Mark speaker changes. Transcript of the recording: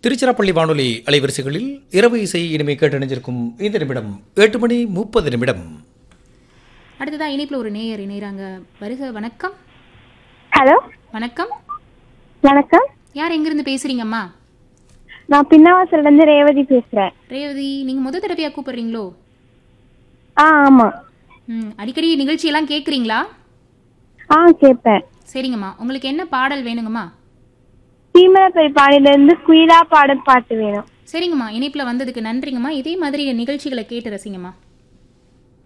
Speaker 1: திருச்சிராப்பள்ளி வானொலி அலைவரிசைகளில் இரவு இசை இனிமை கேட்டணிஞ்சிருக்கும் இந்த நிமிடம் எட்டு மணி முப்பது நிமிடம்
Speaker 2: அடுத்ததா இணைப்புல ஒரு நேயர் இணையறாங்க வருக வணக்கம்
Speaker 3: ஹலோ
Speaker 2: வணக்கம்
Speaker 3: வணக்கம்
Speaker 2: யார் எங்கிருந்து பேசுறீங்கம்மா
Speaker 3: நான் பின்னவாசல்ல இருந்து ரேவதி பேசுறேன்
Speaker 2: ரேவதி நீங்க முத தடவையா கூப்பிடுறீங்களோ
Speaker 3: ஆ ஆமா
Speaker 2: ம் அடிக்கடி நிகழ்ச்சியெல்லாம் கேட்குறீங்களா
Speaker 3: ஆ கேட்பேன்
Speaker 2: சரிங்கம்மா உங்களுக்கு என்ன பாடல் வேணுங்கம்மா
Speaker 3: சீமலப்பை பாடியில இருந்து குயிலா பாடல் பாட்டு வேணும்
Speaker 2: சரிங்கம்மா இணைப்புல வந்ததுக்கு நன்றிங்கம்மா இதே மாதிரி நிகழ்ச்சிகளை கேட்டு ரசிங்கம்மா